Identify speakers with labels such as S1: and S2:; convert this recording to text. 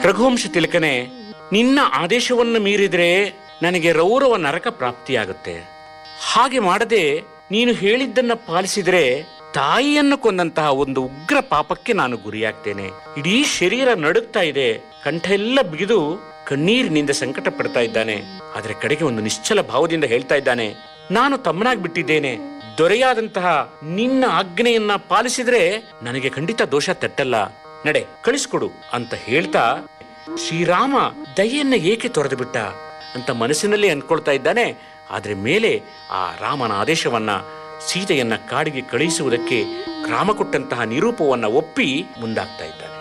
S1: ರಘುವಂಶ ತಿಲಕನೇ ನಿನ್ನ ಆದೇಶವನ್ನು ಮೀರಿದ್ರೆ ನನಗೆ ರೌರವ ನರಕ ಪ್ರಾಪ್ತಿಯಾಗುತ್ತೆ ಹಾಗೆ ಮಾಡದೆ ನೀನು ಹೇಳಿದ್ದನ್ನ ಪಾಲಿಸಿದ್ರೆ ತಾಯಿಯನ್ನು ಕೊಂದಂತಹ ಒಂದು ಉಗ್ರ ಪಾಪಕ್ಕೆ ನಾನು ಗುರಿಯಾಗ್ತೇನೆ ಇಡೀ ಶರೀರ ನಡುಗ್ತಾ ಇದೆ ಕಂಠ ಎಲ್ಲ ಬಿಗಿದು ಕಣ್ಣೀರಿನಿಂದ ಸಂಕಟ ಪಡ್ತಾ ಇದ್ದಾನೆ ಆದ್ರೆ ಕಡೆಗೆ ಒಂದು ನಿಶ್ಚಲ ಭಾವದಿಂದ ಹೇಳ್ತಾ ಇದ್ದಾನೆ ನಾನು ತಮ್ಮನಾಗ್ಬಿಟ್ಟಿದ್ದೇನೆ ದೊರೆಯಾದಂತಹ ನಿನ್ನ ಆಜ್ಞೆಯನ್ನ ಪಾಲಿಸಿದ್ರೆ ನನಗೆ ಖಂಡಿತ ದೋಷ ತಟ್ಟಲ್ಲ ನಡೆ ಕಳಿಸ್ಕೊಡು ಅಂತ ಹೇಳ್ತಾ ಶ್ರೀರಾಮ ದಯೆಯನ್ನ ಏಕೆ ತೊರೆದು ಬಿಟ್ಟ ಅಂತ ಮನಸ್ಸಿನಲ್ಲಿ ಅನ್ಕೊಳ್ತಾ ಇದ್ದಾನೆ ಆದ್ರೆ ಮೇಲೆ ಆ ರಾಮನ ಆದೇಶವನ್ನ ಸೀತೆಯನ್ನ ಕಾಡಿಗೆ ಕಳುಹಿಸುವುದಕ್ಕೆ ರಾಮ ಕೊಟ್ಟಂತಹ ನಿರೂಪವನ್ನ ಒಪ್ಪಿ ಮುಂದಾಗ್ತಾ ಇದ್ದಾನೆ